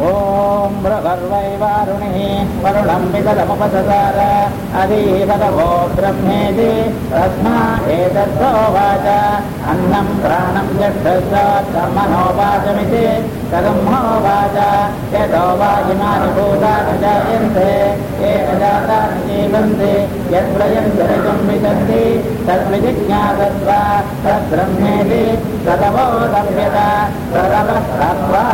ॐ भ्रवर्वै वारुणिः वरुणं विदलमुपससार अधीपदवो ब्रह्मेति तस्मा एतद्वोवाच अन्नं प्राणं यक्षमनोवाचमिति तदम्होवाच यतो वाजिमानि भूतानि जायन्ते येन जातानि जीवन्ति यद्वयं जनितुं विदन्ति तद्विजिज्ञातत्व तद्ब्रह्मेति तदवोदभ्यत तदवस्तत्वा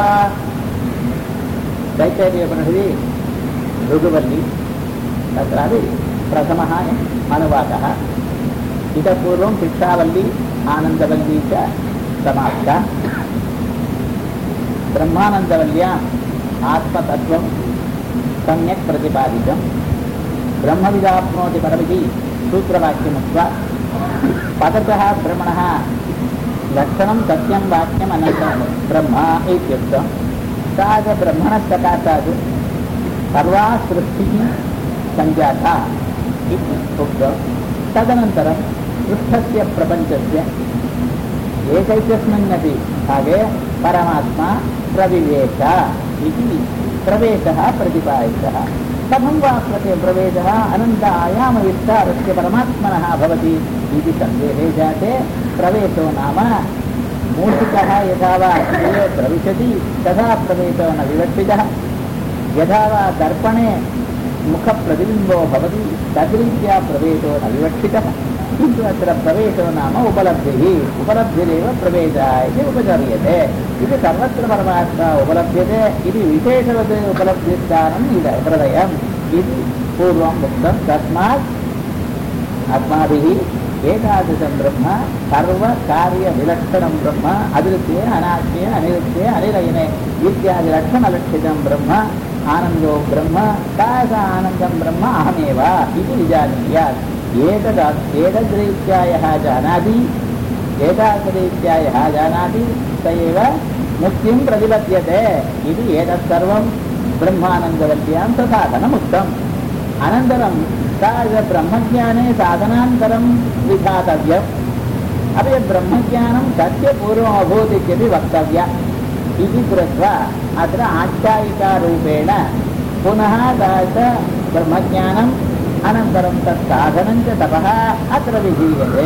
दैत्योपनिषदि भृगुवल्ली तत्रापि प्रथमः अनुवादः इतः पूर्वं शिक्षावल्ली आनन्दवल्ली च समाप्ता ब्रह्मानन्दवल्याम् आत्मतत्त्वं सम्यक् प्रतिपादितं ब्रह्मविदाप्नोति परमिति सूत्रवाक्यमुक्त्वा पततः ब्रह्मणः लक्षणं सत्यं वाक्यम् अनन्तरं ब्रह्म इत्युक्तं सा च ब्रह्मणः सर्वा सृष्टिः सञ्जाता इति उक्तं तदनन्तरं पृष्ठस्य प्रपञ्चस्य एकैकस्मिन्नपि भागे परमात्मा प्रविवेश इति प्रवेशः प्रतिपादितः कथं वा प्रति प्रवेशः अनन्त आयामविस्तारस्य परमात्मनः भवति इति सन्देहे जाते प्रवेशो नाम मूषिकः यथा वा गृहे प्रविशति तथा प्रवेशो न विवक्षितः यथा वा दर्पणे मुखप्रतिबिम्बो भवति तद्रीत्या प्रवेशो न विवक्षितः किन्तु अत्र प्रवेशो नाम उपलब्धिः उपलब्धिरेव प्रवेशः इति उपचर्यते इति सर्वत्र परमात्मा उपलभ्यते इति विशेषवत् उपलब्धिस्थानम् इद हृदयम् इति पूर्वम् उक्तं तस्मात् अस्माभिः एतादृशं ब्रह्म सर्वकार्यविलक्षणं ब्रह्म अदृत्ये अनाख्ये अनिरुत्ये अनिलयने इत्यादिलक्षणलक्षितं ब्रह्म आनन्दो ब्रह्म तास आनन्दं ब्रह्म अहमेव इति विजानीयात् एतद् एतद्रीत्या यः जानाति एतादृरीत्या यः जानाति स एव मुक्तिं प्रतिपद्यते इति एतत् सर्वं ब्रह्मानन्दवल्यां ससाधनमुक्तम् अनन्तरं ब्रह्मज्ञाने साधनान्तरं विधातव्यम् अपि ब्रह्मज्ञानं तस्य पूर्वमभूत् इत्यपि वक्तव्य इति कृत्वा अत्र आख्यायिकारूपेण पुनः तत् ब्रह्मज्ञानम् अनन्तरं तत् साधनं च तपः अत्र विधीयते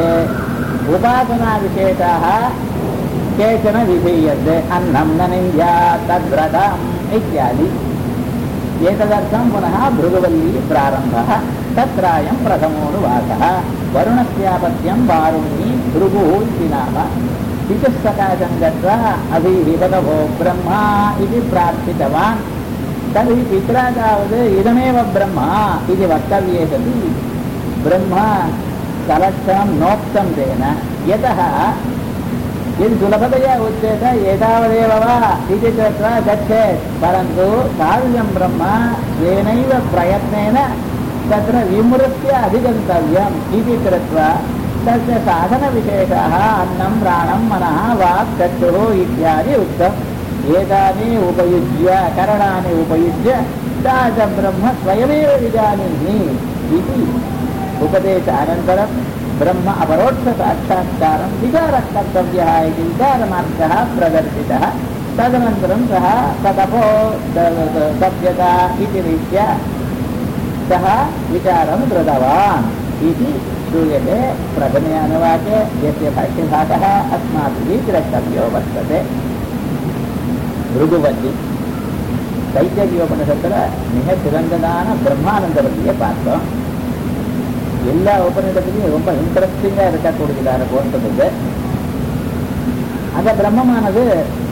उपासनाविशेषाः केचन विधीयन्ते अन्नं न निन्द्या तद्व्रतम् इत्यादि एतदर्थं पुनः भृगुवल्ली प्रारम्भः तत्रायं प्रथमोनुवासः वरुणस्यापत्यं वारुणी भृगुः इति नाम पितुः सकाशं गत्वा अभिहितभो ब्रह्मा इति प्रार्थितवान् तर्हि पित्रा तावत् इदमेव ब्रह्म इति वक्तव्ये सति ब्रह्म सलक्षणं नोक्तं तेन यतः यदि सुलभतया उच्यते एतावदेव वा इति कृत्वा गच्छेत् परन्तु काव्यं ब्रह्म येनैव प्रयत्नेन तत्र विमृत्य अधिगन्तव्यम् इति कृत्वा तस्य साधनविशेषाः अन्नं प्राणं मनः वाक् चक्षुः इत्यादि उक्तम् एतानि उपयुज्य करणानि उपयुज्य सा च ब्रह्म स्वयमेव विजानीहि इति उपदेशानन्तरं ब्रह्म अपरोक्षसाक्षात्कारं विचारः कर्तव्यः इति विचारमार्गः प्रदर्शितः तदनन्तरं सः तदपो सभ्यता इति रीत्या सः विचारं कृतवान् इति श्रूयते प्रथमे अनुवाके यस्य भाष्यभागः अस्माभिः द्रष्टव्यो वर्तते ಭೃಗುವಲ್ಲಿ தைத்தியோபனிஷத்துல மிக சிறந்ததான பிரம்மானந்தவல்லியை பார்த்தோம் எல்லா உபநிடத்துலையும் ரொம்ப இன்ட்ரெஸ்டிங்கா இருக்கக்கூடியதான கோஷத்துக்கு அந்த பிரம்மமானது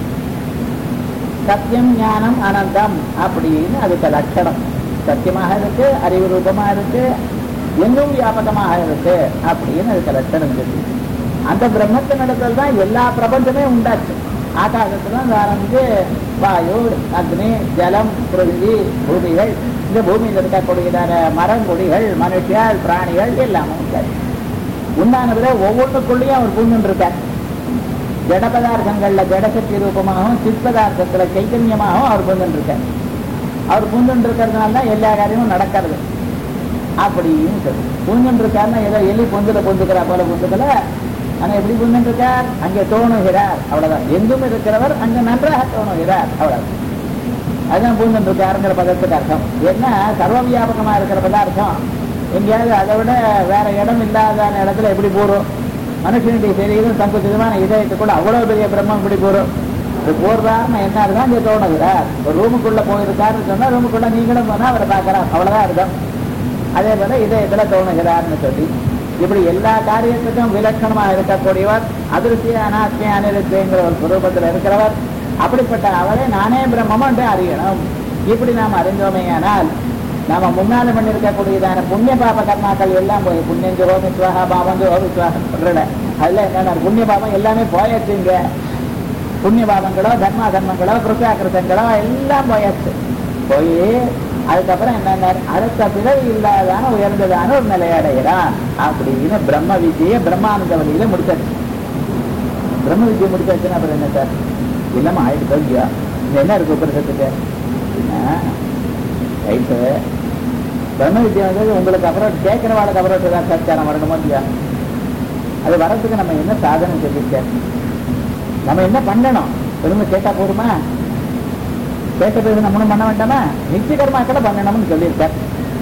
சத்தியம் ஞானம் அனந்தம் அப்படின்னு அதுக்கு லட்சணம் சத்தியமாக இருக்கு அறிவு ரூபமா இருக்கு எங்கும் வியாபகமாக இருக்கு அப்படின்னு அதுக்கு லட்சணம் சொல்லி அந்த பிரம்மத்தினிடத்தில் தான் எல்லா பிரபஞ்சமே உண்டாச்சு ஆகாசத்துல ஆரம்பிச்சு வாயு அக்னி ஜலம் பிருதி பூமிகள் இந்த பூமியில் இருக்கக்கூடியதான மரங்கொடிகள் மனுஷியால் பிராணிகள் எல்லாமே உண்டாச்சு உண்டானதுல ஒவ்வொன்றுக்குள்ளேயும் அவர் பூண்டு இருக்கார் ஜட பதார்த்தங்கள்ல ஜடசக்தி ரூபமாகவும் சித் பதார்த்தத்துல சைத்தன்யமாகவும் அவர் பூண்டு இருக்கார் அவர் பூண்டு இருக்கிறதுனால தான் எல்லா காரியமும் நடக்கிறது அப்படின்னு சொல்லி பூண்டு இருக்காருன்னா ஏதோ எலி பொந்துல பொந்துக்கிறா போல பொந்துக்கல ஆனா எப்படி புரிந்து இருக்கார் அங்கே தோணுகிறார் அவ்வளவுதான் எங்கும் இருக்கிறவர் அங்க நன்றாக தோணுகிறார் அவ்வளவு அதுதான் பூந்தன் இருக்காருங்கிற பதத்துக்கு அர்த்தம் என்ன சர்வ வியாபகமா இருக்கிற பதார்த்தம் எங்கேயாவது அதை விட வேற இடம் இல்லாத இடத்துல எப்படி போறோம் மனுஷனுடைய சரீரம் சங்குச்சிதமான இதயத்துக்குள்ள அவ்வளவு பெரிய பிரம்மம் இப்படி போறோம் இது போடுறாருன்னு என்ன இருந்தா இங்க தோணுகிறார் ஒரு ரூமுக்குள்ள போயிருக்காருன்னு சொன்னா ரூமுக்குள்ள நீங்களும் போனா அவரை பார்க்கலாம் அவ்வளவுதான் அர்த்தம் அதே போல இதயத்துல தோணுகிறார்னு சொல்லி இப்படி எல்லா காரியத்துக்கும் விலட்சணமா இருக்கக்கூடியவர் அதிருஷ்டி அனாத்மி அனிருத்திங்கிற ஒரு சுரூபத்தில் இருக்கிறவர் அப்படிப்பட்ட அவரை நானே பிரம்மம் என்று அறியணும் இப்படி நாம் அறிந்தோமேயானால் நாம முன்னால பண்ணிருக்கக்கூடியதான புண்ணிய பாப கர்மாக்கள் எல்லாம் போய் புண்ணியம் ஜோ விஸ்வாகா பாபம் ஜோ விஸ்வாகம் சொல்றல அதுல என்ன புண்ணிய பாபம் எல்லாமே போயாச்சுங்க புண்ணிய பாவங்களோ தர்மா தர்மங்களோ கிருத்தாக்கிருத்தங்களோ எல்லாம் போயாச்சு போய் அதுக்கப்புறம் என்ன அடுத்த பிறவி இல்லாதான உயர்ந்ததான ஒரு நிலை அடைகிறான் அப்படின்னு பிரம்ம வித்தியை பிரம்மானந்த வழியில முடிச்சாச்சு பிரம்ம வித்தியை முடிச்சாச்சுன்னா அப்புறம் என்ன சார் இல்லாம ஆயிட்டு இல்லையா இது என்ன இருக்கு உபரிசத்துக்கு ரைட்டு பிரம்ம வித்தியை வந்து உங்களுக்கு அப்புறம் கேட்கிறவாளுக்கு அப்புறம் ஏதாவது சச்சாரம் வரணுமோ இல்லையா அது வரதுக்கு நம்ம என்ன சாதனை சொல்லியிருக்கேன் நம்ம என்ன பண்ணணும் திரும்ப கேட்டா போதுமா கேட்ட பிறகு நம்மளும் பண்ண வேண்டாமா நித்திய கர்மாக்களை பண்ணணும்னு சொல்லியிருக்கார்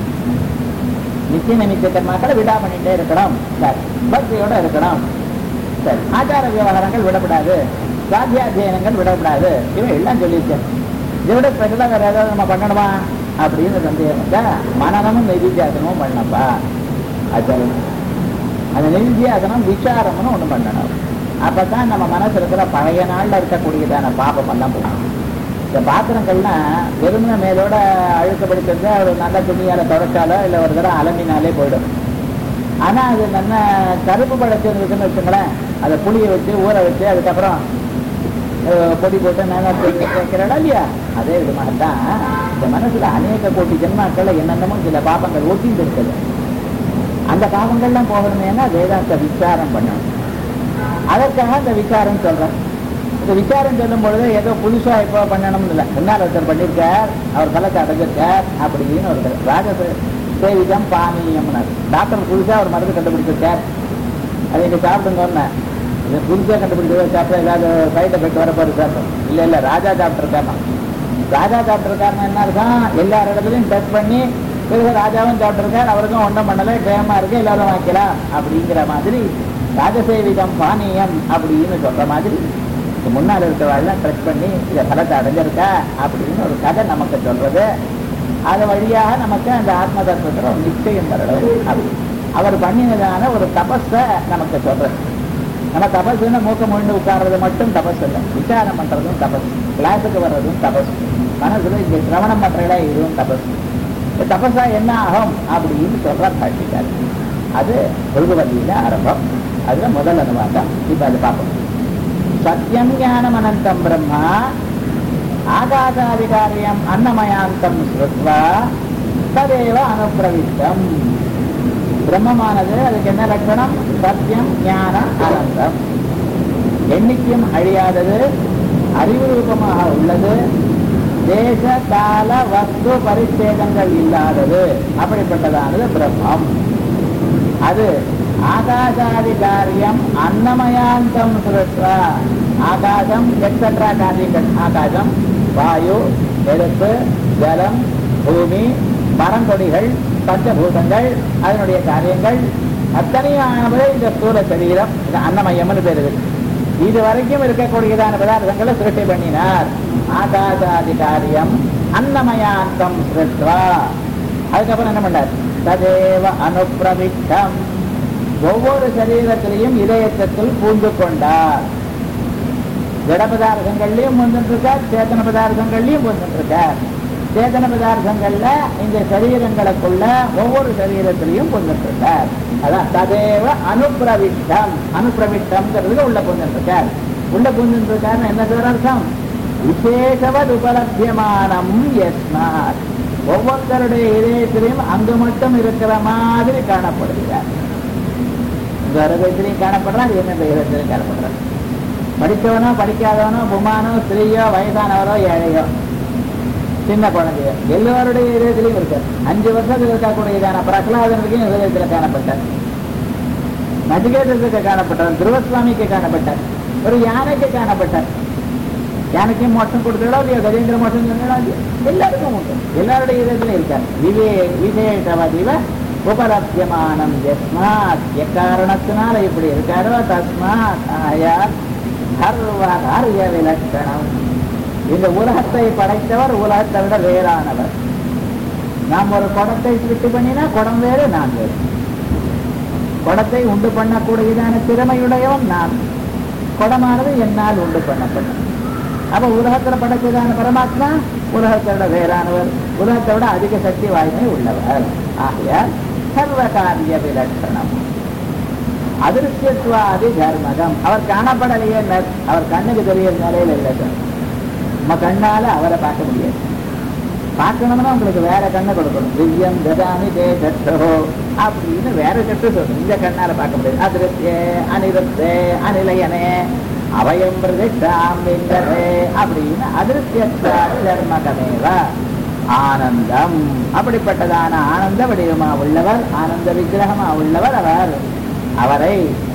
நித்திய நிமித்த கர்மாக்களை விடா பண்ணிட்டே இருக்கணும் சரி பக்தியோட இருக்கணும் சரி ஆச்சார விவகாரங்கள் விடப்படாது சாத்தியாத்தியனங்கள் விடப்படாது இவன் எல்லாம் சொல்லியிருக்கேன் இதை விட ஸ்பெஷலாக வேற ஏதாவது நம்ம பண்ணணுமா அப்படின்னு சந்தேகம் வந்தா மனநமும் நெய்தியாசனமும் பண்ணப்பா அது அந்த நெய்தியாசனம் விசாரம்னு ஒண்ணு பண்ணணும் அப்பதான் நம்ம மனசு இருக்கிற பழைய நாள்ல இருக்கக்கூடியதான பாபம் எல்லாம் போகும் இந்த பாத்திரங்கள்லாம் வெறுமன மேலோட அழுக்க பிடிச்சிருந்தா ஒரு நல்ல துணியால தொடச்சாலோ இல்ல ஒரு தடவை அலம்பினாலே போயிடும் ஆனா அது நல்ல கருப்பு பழச்சல் இருக்குன்னு வச்சுங்களேன் அதை புளிய வச்சு ஊற வச்சு அதுக்கப்புறம் அஹ், பொடி போட்டு நல்லா வைக்கிறடா இல்லையா அதே விதமாக தான் இந்த மனசுல அநேக கோடி ஜென்மாக்கள்ல என்னென்னமோ சில பாபங்கள் ஒட்டிட்டு இருக்குது அந்த பாவங்கள்லாம் போகணுமேனா வேதாந்த விசாரம் பண்ணணும் அதற்காக இந்த விசாரம் சொல்றேன் இந்த விசாரம் சொல்லும் பொழுது ஏதோ புதுசா இப்போ பண்ணணும்னு இல்லை முன்னால் ஒருத்தர் பண்ணியிருக்கார் அவர் பலத்தை அடைஞ்சிருக்கார் அப்படின்னு ஒருத்தர் ராஜ சேவிதம் பானீயம்னார் டாக்டர் புதுசா ஒரு மருந்து கண்டுபிடிச்சிருக்கார் அதை இங்க சாப்பிடுங்கன்னு இது புதுசா கண்டுபிடிச்சது சாப்பிட்டா ஏதாவது சைட் எஃபெக்ட் வர போறது சார் இல்ல இல்ல ராஜா டாக்டர் காரணம் ராஜா டாக்டர் காரணம் என்ன இருக்கும் எல்லா இடத்துலையும் டெஸ்ட் பண்ணி பிறகு ராஜாவும் சாப்பிட்டிருக்கார் அவருக்கும் ஒன்றும் பண்ணல ஜெயமா இருக்கு எல்லாரும் வாங்கிக்கலாம் அப்படிங்கிற மாதிரி ராஜசேவிதம் பானியம் அப்படின்னு சொல்ற மாதிரி இதுக்கு முன்னால் இருக்கிறவாள்லாம் ட்ரெஸ் பண்ணி இதை பலத்தை அடைஞ்சிருக்கா அப்படின்னு ஒரு கதை நமக்கு சொல்றது அது வழியாக நமக்கு அந்த ஆத்ம தத்துவத்தில் ஒரு நிச்சயம் வரணும் அப்படி அவர் பண்ணினதான ஒரு தபஸை நமக்கு சொல்றது நம்ம தபஸ்ன்னு மூக்க முழுந்து உட்கார்றது மட்டும் தபஸ் இல்லை விசாரம் பண்றதும் தபஸ் கிளாஸுக்கு வர்றதும் தபஸ் மனசுல இங்க சிரவணம் பண்றதா இதுவும் தபஸ் இந்த தபஸா என்ன ஆகும் அப்படின்னு சொல்ற பாட்டிக்கார் அது பொழுதுவதியில ஆரம்பம் அதுல முதல் அனுவாதம் இப்ப அது பார்ப்போம் சத்தியம் ஞானம் அனந்தம் பிரம்மா ஆகாசாதிகாரியம் அன்னமயாந்தம் ஸ்ருத்வா ததேவ அனுப்பிரவித்தம் பிரம்மமானது அதுக்கு என்ன லட்சணம் சத்தியம் ஞானம் அனந்தம் எண்ணிக்கையும் அழியாதது அறிவு ரூபமாக உள்ளது தேச கால வஸ்து பரிச்சேதங்கள் இல்லாதது அப்படிப்பட்டதானது பிரம்மம் அது ஆகாசாதி காரியம் அன்னமயாந்தம் சுரட்சா ஆகாசம் எக்ஸட்ரா காரியங்கள் ஆகாசம் வாயு நெருப்பு ஜலம் பூமி மரங்கொடிகள் பஞ்சபூதங்கள் அதனுடைய காரியங்கள் அத்தனையானது இந்த ஸ்தூல சரீரம் இது அன்னமயம்னு பேர் இருக்கு இது வரைக்கும் இருக்கக்கூடியதான பதார்த்தங்களை சிருஷ்டி பண்ணினார் ஆகாசாதி காரியம் அன்னமயாந்தம் சிருஷ்டுவா அதுக்கப்புறம் என்ன பண்ணார் ததேவ அனுப்பிரவிட்டம் ஒவ்வொரு சரீரத்திலையும் இதயத்தில் பூந்து கொண்டார் ஜட பதார்த்தங்கள்லயும் வந்துருக்கார் சேத்தன பதார்த்தங்கள்லயும் வந்துருக்கார் சேதன பதார்த்தங்கள்ல இந்த சரீரங்களுக்குள்ள ஒவ்வொரு சரீரத்திலையும் பொந்துருக்கார் அதான் ததேவ அனுப்பிரவிட்டம் அனுப்பிரவிட்டம்ங்கிறது உள்ள பொந்துருக்கார் உள்ள பொந்துருக்காருன்னு என்ன சொல்ற அர்த்தம் விசேஷவத் உபலபியமானம் எஸ்மாத் ஒவ்வொருத்தருடைய இதயத்திலையும் அங்கு மட்டும் இருக்கிற மாதிரி காணப்படுகிறார் உங்க ஹிருதயத்திலையும் காணப்படுறார் என்ன ஹிருதயத்திலையும் காணப்படுறார் படித்தவனோ படிக்காதவனோ புமானோ ஸ்திரீயோ வயதானவரோ ஏழையோ சின்ன குழந்தையோ எல்லோருடைய இதயத்திலையும் இருக்கார் அஞ்சு வருஷத்துக்கு இருக்கக்கூடியதான பிரகலாதனுக்கும் இதயத்தில் காணப்பட்டார் நசிகேதத்துக்கு காணப்பட்டார் துருவசுவாமிக்கு காணப்பட்டார் ஒரு யானைக்கு காணப்பட்டார் யானைக்கும் மோட்சம் கொடுத்துடா இல்லையா கஜேந்திர மோட்சம் சொன்னா எல்லாருக்கும் உண்டு எல்லாருடைய இதுல இருக்காரு விவே விசேஷவதிவ உபலப்யமானம் யஸ்மாத் எக்காரணத்தினால இப்படி இருக்காரோ தஸ்மாத் ஆயாத் சர்வ காரிய விலட்சணம் இந்த உலகத்தை படைத்தவர் உலகத்தை விட வேறானவர் நாம் ஒரு குடத்தை சிருஷ்டி பண்ணினா குடம் வேறு நான் வேறு குடத்தை உண்டு பண்ணக்கூடியதான திறமையுடையவன் நான் குடமானது என்னால் உண்டு பண்ணப்பட்டது அப்ப உலகத்துல படைச்சதான பரமாத்மா உலகத்தை விட வேறானவர் உலகத்தை விட அதிக சக்தி வாய்மை உள்ளவர் ஆகையால் சர்வ காரிய விலட்சணம் அதிருஷ்யத்துவாதி தர்மகம் அவர் காணப்படலையே நர்- அவர் கண்ணுக்கு தெரிய நிலையில இல்லை சார் நம்ம கண்ணால அவரை பார்க்க முடியாது பார்க்கணும்னா உங்களுக்கு வேற கண்ணை கொடுக்கணும் திவ்யம் ததாமி தே சட்டோ அப்படின்னு வேற சட்டு சொல்லணும் இந்த கண்ணால பார்க்க முடியாது அதிருஷ்யே அனிருத்தே அனிலயனே அவயம் பிரதிஷ்டாம் விந்தரே அப்படின்னு அதிருஷ்யத்வாதி தர்மகமேவ ஆனந்தம் அப்படிப்பட்டதான ஆனந்த வடிவமா உள்ளவர் ஆனந்த விக்கிரகமா உள்ளவர் அவர் அவரை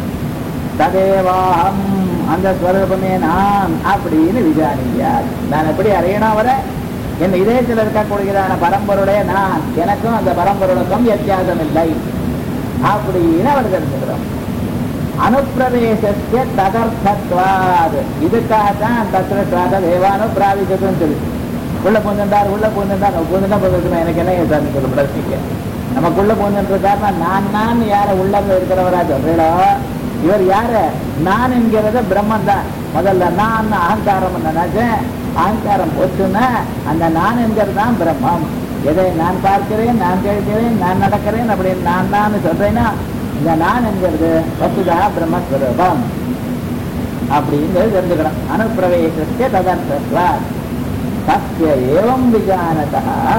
ததேவாகம் அந்த ஸ்வரூபமே நான் அப்படின்னு விசாரியார் நான் எப்படி அறியணும் அவரை என் இதயத்தில் இருக்கக்கூடியதான பரம்பருடைய நான் எனக்கும் அந்த பரம்பருடக்கும் வித்தியாசம் இல்லை அப்படின்னு அவர் தெரிஞ்சுக்கிறோம் அனுப்பிரவேசத்திய ததர்த்தத்வாது இதுக்காகத்தான் தத்திர தேவானுப்பிராவிசத்துன்னு சொல்லி உள்ள பூந்துட்டார் உள்ள பூந்துட்டார் பூந்துட்டா பூந்துட்டுமா எனக்கு என்ன சார் சொல்ல பிரச்சனைக்கு நமக்குள்ள பூந்துட்டு நான் நான் யார உள்ள இருக்கிறவரா சொல்றீங்களோ இவர் யாரு நான் என்கிறத பிரம்மன் தான் முதல்ல நான் அகங்காரம் நினைச்சேன் அகங்காரம் போச்சுன்னா அந்த நான் என்கிறது தான் பிரம்மம் எதை நான் பார்க்கிறேன் நான் கேட்கிறேன் நான் நடக்கிறேன் அப்படின்னு நான் நான் சொல்றேன்னா இந்த நான் என்கிறது வசுதா பிரம்மஸ்வரூபம் அப்படிங்கிறது தெரிஞ்சுக்கணும் அனுப்பிரவேசத்திய ததர்த்தத்வா சத்திய ஏவம் விஜானதா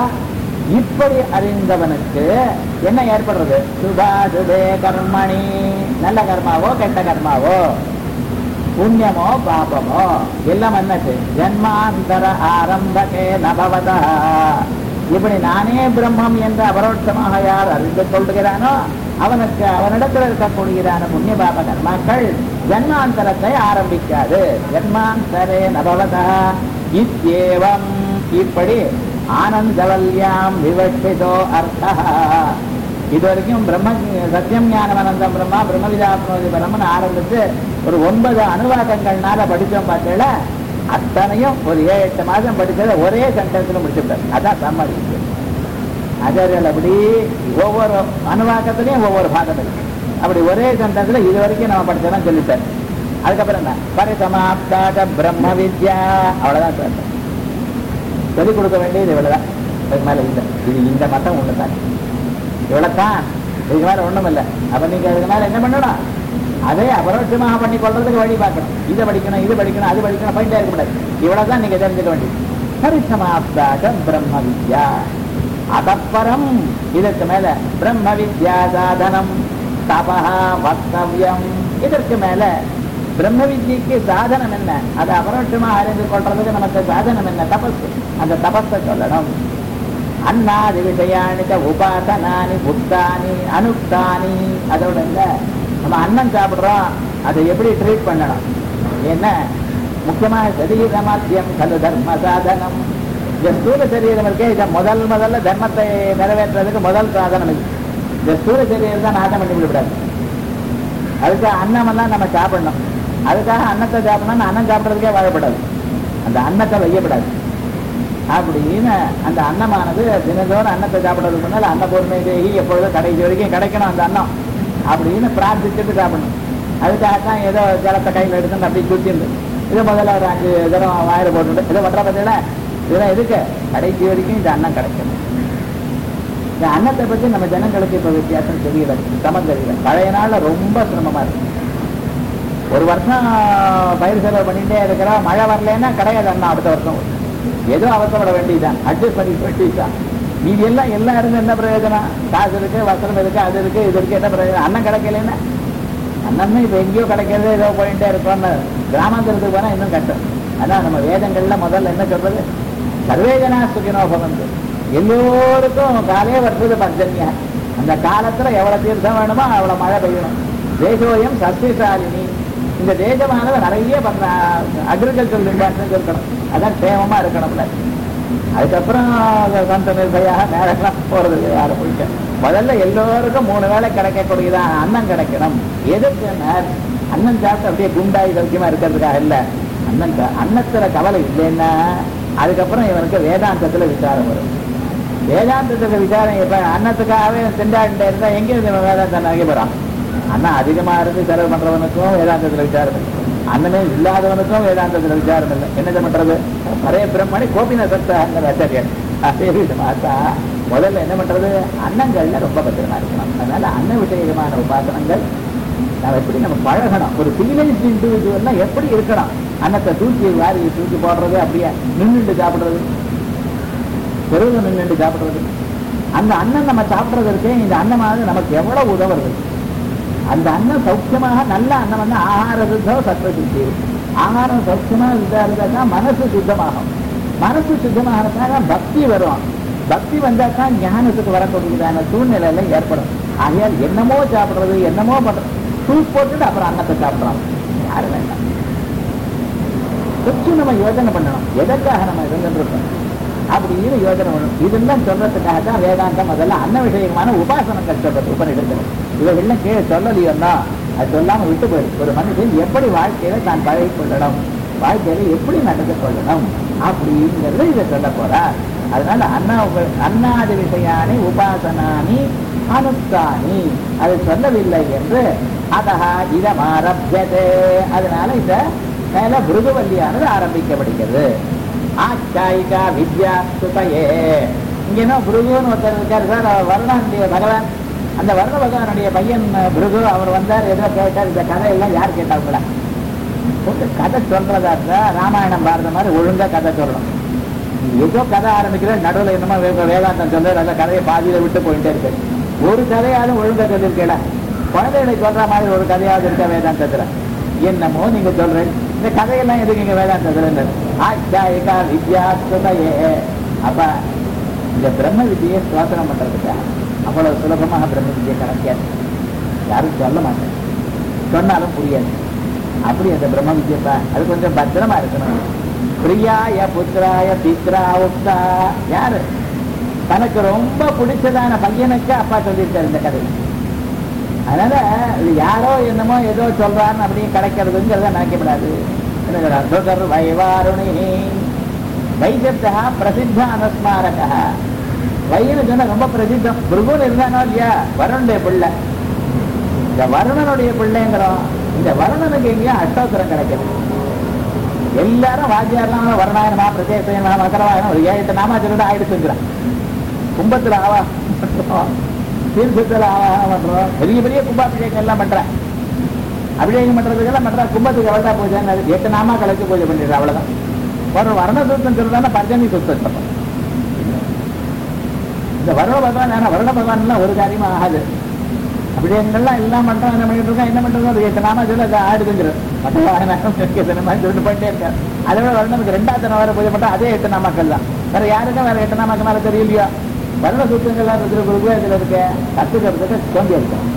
இப்படி அறிந்தவனுக்கு என்ன ஏற்படுறது சுபாசுபே கர்மணி நல்ல கர்மாவோ கெட்ட கர்மாவோ புண்ணியமோ பாபமோ எல்லாம் என்னது ஜன்மாந்தர ஆரம்பகே நபவதா இப்படி நானே பிரம்மம் என்று அபரோட்சமாக யார் அறிந்து கொள்கிறானோ அவனுக்கு அவனிடத்தில் இருக்கக்கூடியதான புண்ணிய பாப கர்மாக்கள் ஜன்மாந்தரத்தை ஆரம்பிக்காது ஜன்மாந்தரே நபவதா இத்யேவம் இப்படி ஆனந்தவல்யாம் விவட்சிதோ அர்த்தா இது வரைக்கும் பிரம்ம சத்தியம் ஞானம் அனந்தம் பிரம்மா பிரம்மவிதாப்னோதி பிரம்மன் ஆரம்பித்து ஒரு ஒன்பது அனுவாதங்கள்னால படிச்சோம் பார்த்தீங்களா அத்தனையும் ஒரு ஏழு எட்டு மாதம் படிச்சதை ஒரே சென்டென்ஸ்ல முடிச்சுட்டார் அதான் சம்மதி ஆச்சாரியர்கள் அப்படி ஒவ்வொரு அனுவாக்கத்திலையும் ஒவ்வொரு பாகம் இருக்கு அப்படி ஒரே சென்டென்ஸ்ல இது வரைக்கும் நம்ம படிச்சதான் சொல்லிட்டார் அதுக்கப்புறம் என்ன பரிசமாப்தாக பிரம்ம வித்யா அவ்வளவுதான் சார் சொல்லிக் கொடுக்க வேண்டியது இவ்வளவுதான் அதுக்கு மேல இல்லை இது இந்த மதம் ஒண்ணுதான் இவ்வளவுதான் இதுக்கு மேல ஒண்ணும் இல்லை அப்ப நீங்க அதுக்கு மேல என்ன பண்ணணும் அதே அபரோட்சமாக பண்ணி கொள்றதுக்கு வழி பார்க்கணும் இதை படிக்கணும் இது படிக்கணும் அது படிக்கணும் போயிட்டே இருக்கக்கூடாது இவ்வளவுதான் நீங்க தெரிஞ்சுக்க வேண்டியது பரிசமாப்தாக பிரம்ம வித்யா அதப்பரம் இதற்கு மேல பிரம்ம வித்யா சாதனம் தபஹா வக்தவ்யம் இதற்கு மேல பிரம்ம வித்யக்கு சாதனம் என்ன அதை அபரோட்சமா அறிந்து கொள்றதுக்கு நமக்கு சாதனம் என்ன தபஸ் அந்த தபஸை சொல்லணும் அன்னாதி விஷயானி ச உபாசனானி புத்தானி அனுக்தானி அதோட இல்ல நம்ம அன்னம் சாப்பிடுறோம் அதை எப்படி ட்ரீட் பண்ணணும் என்ன முக்கியமா சரீர மாத்தியம் கலு தர்ம சாதனம் இந்த ஸ்தூல சரீரம் இருக்கே இதை முதல் முதல்ல தர்மத்தை நிறைவேற்றுறதுக்கு முதல் சாதனம் இது இந்த ஸ்தூல சரீரம் தான் நாட்டம் பண்ணி விடக்கூடாது அதுக்கு அன்னமெல்லாம் நம்ம சாப்பிடணும் அதுக்காக அன்னத்தை சாப்பிடணும்னு அன்னம் சாப்பிட்றதுக்கே வாழப்படாது அந்த அன்னத்தை வையப்படாது அப்படின்னு அந்த அன்னமானது தினந்தோறும் அன்னத்தை சாப்பிட்றதுக்கு முன்னால் அன்னபூர்ணை தேகி எப்பொழுதும் கடைசி வரைக்கும் கிடைக்கணும் அந்த அன்னம் அப்படின்னு பிரார்த்திச்சுட்டு சாப்பிடணும் அதுக்காகத்தான் ஏதோ ஜலத்தை கையில் எடுத்துட்டு அப்படி குத்திருந்து இது முதல்ல ஒரு அஞ்சு தரம் வாயில போட்டுட்டு இதை பண்ற பார்த்தீங்களா இதெல்லாம் எதுக்கு கடைசி வரைக்கும் இந்த அன்னம் கிடைக்கணும் இந்த அன்னத்தை பத்தி நம்ம ஜனங்களுக்கு இப்ப வித்தியாசம் தெரியல சமம் தெரியல பழைய நாள்ல ரொம்ப சிரமமா இருக்கு ஒரு வருஷம் பயிர் செலவு பண்ணிட்டே இருக்கிறா மழை வரலன்னா கிடையாது அண்ணா அடுத்த வருஷம் ஏதோ அவசரப்பட வேண்டியதுதான் அட்ஜஸ்ட் பண்ணி வேண்டியதுதான் மீதி எல்லாம் எல்லாம் இருந்து என்ன பிரயோஜனம் காசு இருக்கு வஸ்திரம் இருக்கு அது இருக்கு இது இருக்கு என்ன பிரயோஜனம் அண்ணன் கிடைக்கலன்னா அண்ணன் இப்ப எங்கேயோ கிடைக்கிறது ஏதோ போயிட்டே இருக்கோம்னு கிராமாந்தரத்துக்கு போனா இன்னும் கஷ்டம் அதான் நம்ம வேதங்கள்ல முதல்ல என்ன சொல்றது சர்வேஜனா சுகினோ பவந்து எல்லோருக்கும் காலே வருஷது பஞ்சன்யா அந்த காலத்துல எவ்வளவு தீர்த்தம் வேணுமோ அவ்வளவு மழை பெய்யணும் தேசோயம் சஸ்யசாலினி இந்த தேசமானது நிறைய அக்ரிகல்ச்சர் டிபார்ட்மெண்ட் இருக்கணும் அதான் சேமமா இருக்கணும்ல அதுக்கப்புறம் சந்த நிர்பயாக நேரம் போறது யாரும் போயிட்டு முதல்ல எல்லோருக்கும் மூணு வேளை கிடைக்கக்கூடியதான் அன்னம் கிடைக்கணும் எதுக்கு அன்னம் சாப்பிட்டு அப்படியே குண்டாய் சௌக்கியமா இருக்கிறதுக்காக இல்ல அன்னம் சா- அன்னத்துல கவலை இல்லைன்னா அதுக்கப்புறம் இவனுக்கு வேதாந்தத்துல விசாரம் வரும் வேதாந்தத்துக்கு விசாரம் இப்ப அன்னத்துக்காகவே திண்டாடிட்டு இருந்தா எங்க இருந்து இவன் வேதாந்தம் நகை போறான் அண்ணன் அதிகமா இருந்து செலவு பண்றவனுக்கும் வேதாந்தத்துல விசாரம் இல்லை அண்ணனே இல்லாதவனுக்கும் வேதாந்தத்துல விசாரம் இல்லை என்ன பண்றது பழைய பிரம்மணி கோபின சத்தாங்கிற ஆச்சாரியன் அதே விதமாத்தா முதல்ல என்ன பண்றது அன்னங்கள்ல ரொம்ப பத்திரமா இருக்கணும் அதனால அன்ன விஷயமான உபாசனங்கள் நம்ம எப்படி நம்ம பழகணும் ஒரு சிவிலைஸ் இண்டிவிஜுவல்னா எப்படி இருக்கணும் அன்னத்தை தூக்கி வாரி தூக்கி போடுறது அப்படியே நின்றுட்டு சாப்பிடுறது தெருவில் நின்றுட்டு சாப்பிடுறது அந்த அன்னம் நம்ம சாப்பிடுறதற்கு இந்த அன்னமானது நமக்கு எவ்வளவு உதவுறது அந்த அன்னம் சௌக்கியமாக நல்ல அன்னம் வந்து ஆகார சுத்தம் சத்வ சுத்தி ஆகாரம் சௌக்கியமா இதா இருந்தா மனசு சுத்தமாகும் மனசு சுத்தமாகறதுனால பக்தி வரும் பக்தி வந்தா தான் ஞானத்துக்கு வரக்கூடியதான சூழ்நிலையில ஏற்படும் ஆகையால் என்னமோ சாப்பிடுறது என்னமோ பண்றது சூப் போட்டுட்டு அப்புறம் அன்னத்தை சாப்பிடலாம் யாரும் வேண்டாம் கொஞ்சம் நம்ம யோசனை பண்ணணும் எதற்காக நம்ம இருந்துட்டு இருக்கோம் அப்படின்னு யோசனை பண்ணணும் இதெல்லாம் சொல்றதுக்காக தான் வேதாந்தம் அதெல்லாம் அன்ன விஷயமான உபாசனங்கள் சொல்றது உபநிடத்தில் இவைகள்லாம் கீழே சொல்லலையோன்னா அது சொல்லாம விட்டு போயிடும் ஒரு மனுஷன் எப்படி வாழ்க்கையில தான் பழகி கொள்ளணும் வாழ்க்கையில எப்படி நடந்து கொள்ளணும் அப்படிங்கிறத இதை சொல்ல போறார் அதனால அண்ணா உப- அன்னாதி விஷயானி உபாசனானி அனுஷ்டானி அது சொல்லவில்லை என்று அதஹா இதம் ஆரம்பியதே அதனால இந்த மேல பிருகுவல்லியானது ஆரம்பிக்கப்படுகிறது ஆச்சாயிகா வித்யா சுதையே இங்க என்ன பிருகுன்னு ஒருத்தர் இருக்காரு சார் அவர் வருணனுடைய பகவான் அந்த வருண பகவானுடைய பையன் பிருகு அவர் வந்தார் ஏதோ கேட்டார் இந்த கதையெல்லாம் யார் கேட்டாங்களா கொஞ்சம் கதை சொல்றதா இருந்தா ராமாயணம் பாரத மாதிரி ஒழுங்கா கதை சொல்லணும் ஏதோ கதை ஆரம்பிக்கிற நடுவுல என்னமோ வே- வேதாந்தம் சொல்றாரு அந்த கதையை பாதியில விட்டு போயிட்டே இருக்கு ஒரு கதையாவது ஒழுங்கா சொல்லிருக்கேட குழந்தைகளை சொல்ற மாதிரி ஒரு கதையாவது இருக்கா வேதாந்தத்துல என்னமோ நீங்க சொல்றேன் இந்த கதையெல்லாம் எதுக்கு இங்க வேதாந்தத்துல ஆச்சாயிகா வித்யா சுதையே அப்ப இந்த பிரம்ம வித்தியை சுவாசனம் பண்றதுக்கு அவ்வளவு சுலபமாக பிரம்ம வித்தியை கிடைக்காது யாரும் சொல்ல மாட்டேன் சொன்னாலும் புரியாது அப்படி அந்த பிரம்ம வித்யப்பா அது கொஞ்சம் பத்திரமா இருக்கணும் பிரியாய புத்திராய பித்ரா உக்தா யாரு தனக்கு ரொம்ப பிடிச்சதான பையனுக்கு அப்பா சொல்லியிருக்காரு இந்த கதை அதனால இது யாரோ என்னமோ ஏதோ சொல்றான்னு அப்படியே கிடைக்கிறதுங்கிறத நினைக்கப்படாது சுகர் வைவாருணி வைஜத்தா பிரசித்த அனுஸ்மாரகா வைன்னு சொன்னா ரொம்ப பிரசித்தம் பிருகுன்னு இருந்தானோ இல்லையா வருணுடைய பிள்ளை இந்த வருணனுடைய பிள்ளைங்கிறோம் இந்த வருணனுக்கு எங்கேயும் அஷ்டோத்தரம் கிடைக்குது எல்லாரும் வாத்தியார்லாம் வருணாயனமா பிரத்யேகமா மகரவாயனம் ஒரு ஏழு எட்டு நாமா சொல்லிட்டு ஆயிடுச்சுங்கிறான் கும்பத்துல ஆவா பண்றோம் தீர்த்தத்துல ஆவாகம் பண்றோம் பெரிய பெரிய கும்பாபிஷேகம் எல்லாம் பண்றேன் அபிஷேகம் பண்றதுக்கெல்லாம் பண்றா கும்பத்துக்கு எவ்வளோ பூஜை எட்டு நாமா கலைச்சு பூஜை பண்ணிடுறேன் அவ்வளவுதான் ஒரு வர்ண சுத்தம் சொல்றதான பஞ்சமி சுத்தம் சொல்றோம் இந்த வருண பகவான் ஏன்னா வருண பகவான் ஒரு காரியமா ஆகாது அபிஷேகங்கள்லாம் எல்லாம் பண்றோம் என்ன பண்ணிட்டு இருக்கோம் என்ன பண்றோம் ஒரு எட்டு நாமா சொல்லி அதை ஆடுதுங்கிறது மற்ற மாதிரி சொல்லிட்டு போயிட்டே இருக்காரு அதை விட வருணனுக்கு ரெண்டாவது நாள் வேற பூஜை பண்ணா அதே எட்டு நாமாக்கள் தான் வேற யாருக்கும் வேற எட்டு நாமாக்கு மேல தெரியலையா வருண சுத்தங்கள்லாம் இருக்கிற குருவே இதுல இருக்க கத்துக்கிறதுக்கு கொஞ்சம் இருக்கும்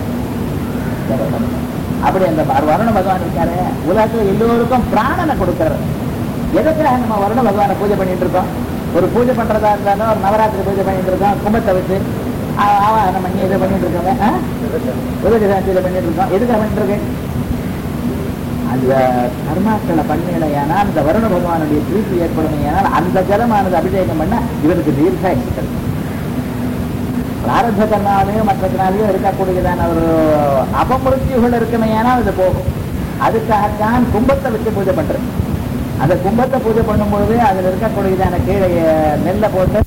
அப்படி அந்த வருண பகவான் இருக்காரு உலகத்துல எல்லோருக்கும் பிராணனை கொடுக்கிறார் எதுக்காக நம்ம வருண பகவானை பூஜை பண்ணிட்டு இருக்கோம் ஒரு பூஜை பண்றதா இருந்தாலும் ஒரு நவராத்திரி பூஜை பண்ணிட்டு இருக்கோம் கும்பத்தை வச்சு ஆ- ஆவாகனம் பண்ணி இதை பண்ணிட்டு இருக்கோங்க உதவி சாந்தியில பண்ணிட்டு இருக்கோம் எதுக்காக பண்ணிட்டு இருக்கேன் அந்த கர்மாக்களை பண்ணினால் அந்த வருண பகவானுடைய பிரீத்தி ஏற்படும் ஏனால் அந்த ஜலமானது அபிஷேகம் பண்ண இவனுக்கு தீர்க்காயம் கிடைக்கும் பிராரத்த கர்மாவிலையும் மற்றத்தினாலையும் இருக்கக்கூடியதான ஒரு அபமிருத்தியுகள் இருக்குமே ஏனால் அது போகும் அதுக்காகத்தான் கும்பத்தை வச்சு பூஜை பண்றது அந்த கும்பத்தை பூஜை பண்ணும்பொழுது அதுல இருக்கக்கூடியதான கீழே நெல்லை போட்டு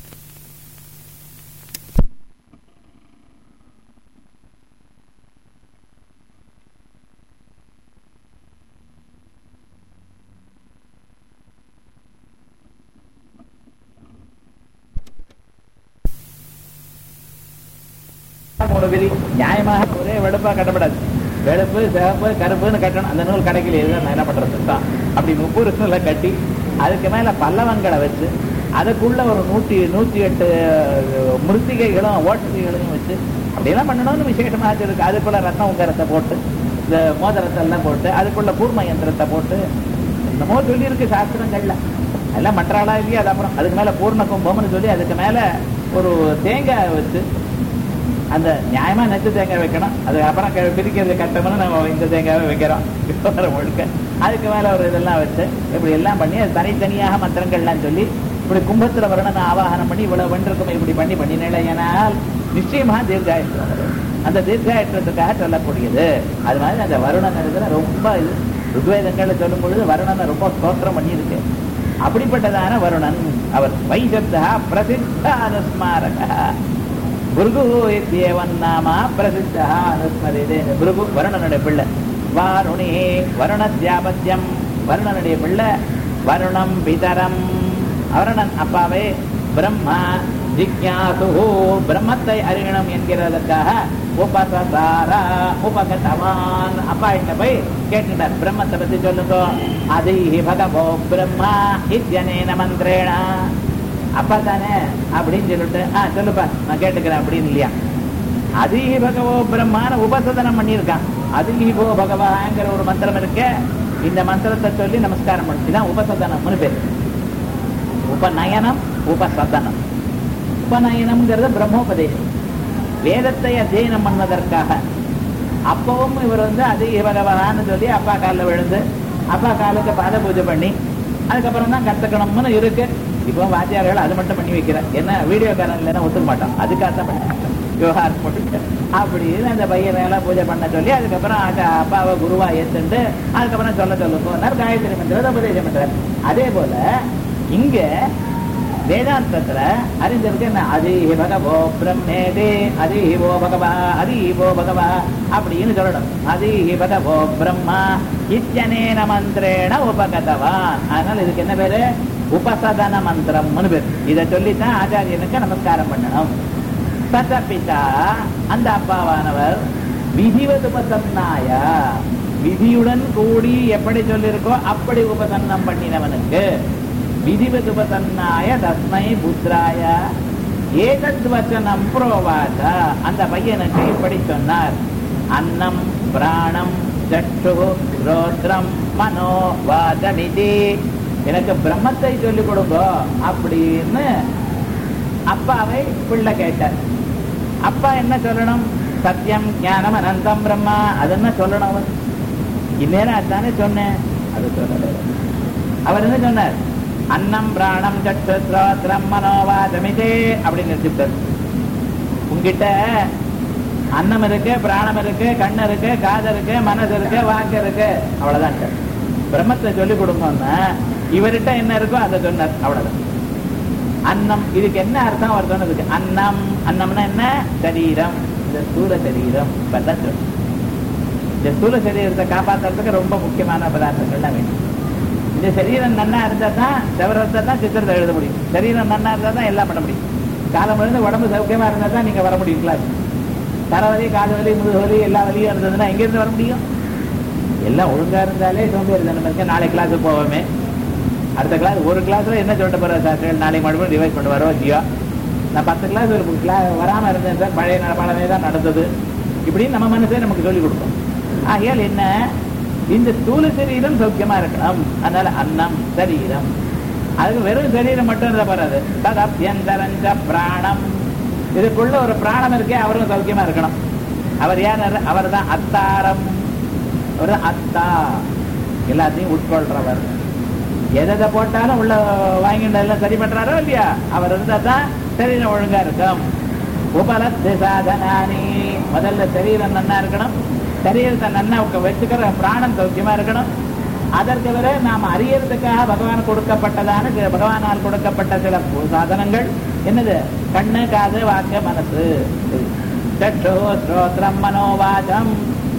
மூணு விதி நியாயமாக ஒரே வெளுப்பா கட்டப்படாது வெளுப்பு சிவப்பு கருப்புன்னு கட்டணும் அந்த நூல் கிடைக்கல இதுதான் நான் என்ன பண்றது தான் அப்படி முப்பது நூலை கட்டி அதுக்கு மேல பல்லவங்களை வச்சு அதுக்குள்ள ஒரு நூத்தி நூத்தி எட்டு அஹ், மிருத்திகைகளும் ஓட்டுகைகளையும் வச்சு அப்படியெல்லாம் பண்ணணும்னு விசேஷமாக இருக்கு அதுக்குள்ள ரத்தம் உங்கரத்தை போட்டு இந்த மோதிரத்தை எல்லாம் போட்டு அதுக்குள்ள கூர்ம யந்திரத்தை போட்டு என்னமோ சொல்லியிருக்கு சாஸ்திரங்கள்ல எல்லாம் மற்றாளா இல்லையா அது அப்புறம் அதுக்கு மேல பூர்ண கும்பம்னு சொல்லி அதுக்கு மேல ஒரு தேங்காய் வச்சு அந்த நியாயமா நெத்து தேங்காய் வைக்கணும் அதுக்கு அப்புறம் க- பிரிக்கிறது கட்டம்னு நம்ம இந்த தேங்காவை வைக்கிறோம் விவகாரம் முழுக்க அதுக்கு மேல ஒரு இதெல்லாம் வச்சு இப்படி எல்லாம் பண்ணி அது தனித்தனியாக மந்திரங்கள்லாம் சொல்லி இப்படி கும்பத்துல வருணனை ஆவாகனம் பண்ணி இவ்வளவு வென்றிருக்கும் இப்படி பண்ணி பண்ணினேனால் நிச்சயமா தீர்காயுஷம் வரும். அந்த தீர்காயுஷத்துக்காக சொல்லக்கூடியது அது மாதிரி அந்த வருணன் இதுல ரொம்ப இது ருக்வேதங்கள்ல சொல்லும் பொழுது வருணனை ரொம்ப ஸ்தோத்திரம் பண்ணியிருக்கு அப்படிப்பட்டதான வருணன் அவர் வைசப்தா பிரசித்த அனுஸ்மாரக புருகு இத்தியவன் நாம பிரசித்தா அனுஸ்மரிதே புருகு வருணனுடைய பிள்ளை வாருணி வருணத்யாபத்தியம் வருணனுடைய பிள்ளை வருணம் பிதரம் வருணன் அப்பாவே பிரம்மா ஜிக்யாசு பிரம்மத்தை அறியணும் என்கிறதற்காக உபசசாரா உபகதவான் அப்பா கிட்ட போய் கேட்டுட்டார் பிரம்மத்தை பத்தி சொல்லுங்க அதை பகவோ பிரம்மா இத்தியனேன மந்திரேணா அப்பா தானே அப்படின்னு சொல்லிட்டு ஆ சொல்லுப்பா நான் கேட்டுக்கிறேன் அப்படின்னு இல்லையா அதிகி பகவோ பிரம்மான உபசதனம் பண்ணியிருக்கான் அதிகிபோ பகவாங்கிற ஒரு மந்திரம் இருக்கு இந்த மந்திரத்தை சொல்லி நமஸ்காரம் பண்ணு இதான் உபசதனம்னு பேர் உபநயனம் உபசதனம் உபநயனம்ங்கிறது பிரம்மோபதேசம் வேதத்தை அத்தியனம் பண்ணதற்காக அப்பவும் இவர் வந்து அதிக பகவான்னு சொல்லி அப்பா காலில் விழுந்து அப்பா காலுக்கு பாத பூஜை பண்ணி அதுக்கப்புறம் தான் கத்துக்கணும்னு இருக்கு இப்போ வாத்தியார்கள் அது மட்டும் பண்ணி வைக்கிறேன் என்ன வீடியோ காரன் இல்லைன்னா ஒத்துக்க மாட்டான் அதுக்காக பண்ண விவகாரம் போட்டு அப்படின்னு அந்த பையன் எல்லாம் பூஜை பண்ண சொல்லி அதுக்கப்புறம் அந்த அப்பாவை குருவா ஏத்துண்டு அதுக்கப்புறம் சொல்ல சொல்லுங்க காயத்ரி மந்திரம் உபதேசம் பண்றார் அதே போல இங்க வேதாந்தத்துல அறிந்திருக்கு என்ன அதிஹி பகவோ பிரம்மேதே அதிஹிவோ பகவா அதிஹிவோ பகவா அப்படின்னு சொல்லணும் அதிஹி பகவோ பிரம்மா இத்தியனேன மந்திரேண உபகதவான் அதனால இதுக்கு என்ன பேரு உபசதன மந்திரம்னு பேரு இதை சொல்லித்தான் ஆச்சாரியனுக்கு நமஸ்காரம் பண்ணணும் தத பிதா அந்த அப்பாவானவர் விதிவது உபசன்னாய விதியுடன் கூடி எப்படி சொல்லியிருக்கோ அப்படி உபசன்னம் பண்ணினவனுக்கு விதிவது உபசன்னாய தஸ்மை புத்திராய ஏதத் வச்சனம் புரோவாச அந்த பையனுக்கு இப்படி சொன்னார் அன்னம் பிராணம் சட்டு ரோத்ரம் மனோ வாதமிதி எனக்கு பிரம்மத்தை சொல்லிக் கொடுங்க அப்படின்னு அப்பாவை பிள்ளை கேட்டார் அப்பா என்ன சொல்லணும் சத்தியம் ஞானம் அனந்தம் பிரம்மா அது என்ன சொல்லணும் அவர் இந்நேரம் அதுதானே சொன்னேன் அது சொல்லல அவர் என்ன சொன்னார் அன்னம் பிராணம் சட்டு ஸ்ரோத்ரம் மனோவாதமிதே அப்படின்னு நிறுத்திட்டார் உங்ககிட்ட அன்னம் இருக்கு பிராணம் இருக்கு கண்ணு இருக்கு காது இருக்கு மனசு இருக்கு வாக்கு இருக்கு அவ்வளவுதான் சார் பிரம்மத்தை சொல்லிக் கொடுங்கன்னா இவர்கிட்ட என்ன இருக்கோ அதை சொன்னார் அவ்வளவுதான் அன்னம் இதுக்கு என்ன அர்த்தம் அவர் சொன்னதுக்கு அன்னம் அன்னம்னா என்ன சரீரம் இந்த ஸ்தூல சரீரம் இப்பதான் சொல்லு. இந்த ஸ்தூல சரீரத்தை காப்பாத்துறதுக்கு ரொம்ப முக்கியமான பதார்த்தங்கள்லாம் வேணும் இந்த சரீரம் நன்னா இருந்தா தான் செவரத்தை தான் சித்திரத்தை எழுத முடியும் சரீரம் நன்னா இருந்தா தான் எல்லாம் பண்ண முடியும் காலம் விழுந்து உடம்பு சௌக்கியமா இருந்தா தான் நீங்க வர முடியும் கிளாஸ் தரவலி காது வலி முதுகு வலி எல்லா வலியும் இருந்ததுன்னா எங்கிருந்து வர முடியும் எல்லாம் ஒழுங்கா இருந்தாலே சோம்பேறி தானே இருக்கு நாளைக்கு கிளாஸுக்கு போவோமே அடுத்த கிளாஸ் ஒரு கிளாஸ்ல என்ன சொல்லிட்டு போற சார் நாளைக்கு மறுபடியும் ரிவைஸ் பண்ண வரோம் ஜியோ நான் பத்து கிளாஸ் ஒரு கிளாஸ் வராம இருந்தேன் சார் பழைய நட- பழமே தான் நடந்தது இப்படின்னு நம்ம மனசே நமக்கு சொல்லிக் கொடுக்கும் ஆகையால் என்ன இந்த ஸ்தூல சரீரம் சௌக்கியமா இருக்கணும் அதனால அன்னம் சரீரம் அதுக்கு வெறும் சரீரம் மட்டும் இருந்தா போறாது ததபியந்தரஞ்ச பிராணம் இதுக்குள்ள ஒரு பிராணம் இருக்கே அவரும் சௌக்கியமா இருக்கணும் அவர் யார் அவர் தான் அத்தாரம் அவர் அத்தா எல்லாத்தையும் உட்கொள்றவர் எதை போட்டாலும் உள்ள வாங்கிட்டு எல்லாம் சரி பண்றாரோ இல்லையா அவர் இருந்தா தான் சரீரம் ஒழுங்கா இருக்கும் உபலத்து சாதனானி முதல்ல சரீரம் நன்னா இருக்கணும் சரீரத்தை நன்னா உக்க- வச்சுக்கிற பிராணம் சௌக்கியமா இருக்கணும் அதற்கு பிற நாம் அறியறதுக்காக பகவான் கொடுக்கப்பட்டதான சில பகவானால் கொடுக்கப்பட்ட சில சாதனங்கள் என்னது கண்ணு காது வாக்கு மனசு சட்டு ஸ்ரோத்ரம் மனோவாதம்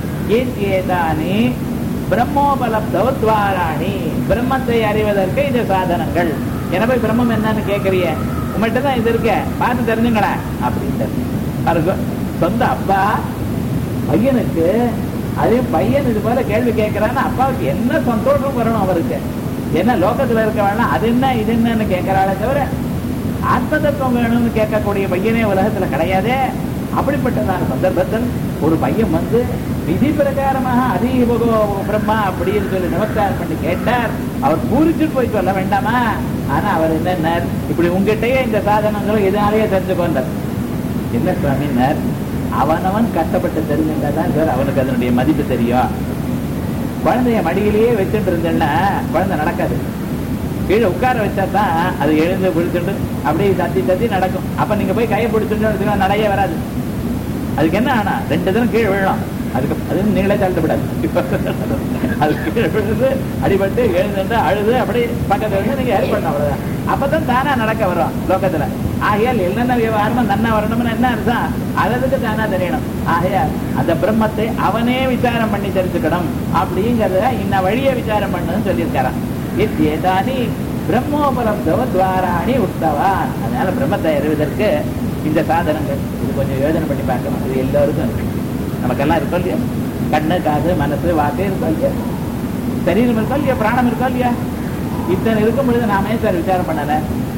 ஏதானி பிரம்மோபலப்தோ துவாராணி பிரம்மத்தை அறிவதற்கு இது சாதனங்கள் என போய் பிரம்மம் என்னன்னு கேட்கறிய உங்கள்கிட்ட தான் இது இருக்க பார்த்து தெரிஞ்சுங்களேன் அப்படின்ட்டு பாருங்க சொந்த அப்பா பையனுக்கு அதே பையன் இது போல கேள்வி கேட்கிறான்னு அப்பாவுக்கு என்ன சந்தோஷம் வரணும் அவருக்கு என்ன லோகத்துல இருக்க வேணாம் அது என்ன இது என்னன்னு கேட்கிறாளே தவிர ஆத்ம தத்துவம் வேணும்னு கேட்கக்கூடிய பையனே உலகத்துல கிடையாதே அப்படிப்பட்டதான சந்தர்ப்பத்தில் ஒரு பையன் வந்து விதி பிரகாரமாக அதிபகோ பிரம்மா அப்படின்னு சொல்லி நமஸ்காரம் பண்ணி கேட்டார் அவர் பூரிச்சுட்டு போய் சொல்ல வேண்டாமா ஆனா அவர் என்னன்னார் இப்படி உங்ககிட்டயே இந்த சாதனங்களும் இதனாலேயே தெரிஞ்சுக்கொண்டார் என்ன சுவாமின்னார் அவனவன் கஷ்டப்பட்டு தெரிஞ்சுட்டாதான் சார் அவனுக்கு அதனுடைய மதிப்பு தெரியும் குழந்தைய மடியிலேயே வச்சுட்டு இருந்தேன்னா குழந்தை நடக்காது கீழே உட்கார வச்சா தான் அது எழுந்து பிடிச்சிட்டு அப்படியே தத்தி தத்தி நடக்கும் அப்ப நீங்க போய் கையை பிடிச்சிட்டு நடைய வராது அதுக்கு என்ன ஆனா ரெண்டு தினம் கீழே விழலாம் அதுக்கு அது நீங்களே தள்ளப்படாது அது கீழே விழுந்து அடிபட்டு எழுந்து அழுது அப்படி பக்கத்துல இருந்து நீங்க ஹெல்ப் பண்ண அவ்வளவுதான் அப்பதான் தானா நடக்க வரும் லோகத்துல ஆகையால் என்னென்ன விவகாரமும் நன்னா வரணும்னு என்ன அர்த்தம் அதற்கு தானா தெரியணும் ஆகையால் அந்த பிரம்மத்தை அவனே விசாரம் பண்ணி தெரிஞ்சுக்கணும் அப்படிங்கறத இன்ன வழியை விசாரம் பண்ணுன்னு சொல்லியிருக்காராம் இத்தேதானி பிரம்மோபலப்தவ துவாராணி உத்தவான் அதனால பிரம்மத்தை அறிவதற்கு இந்த சாதனங்கள் இது கொஞ்சம் யோஜனை பண்ணி பார்க்கணும் இது எல்லாருக்கும் இருக்கு நமக்கெல்லாம் இருக்கோ இல்லையா கண்ணு காது மனசு வாக்கு இருக்கோ இல்லையா சரீரம் இருக்கோ இல்லையா பிராணம் இருக்கோ இல்லையா இத்தனை இருக்கும் பொழுது நாமே சார் விசாரம் பண்ணல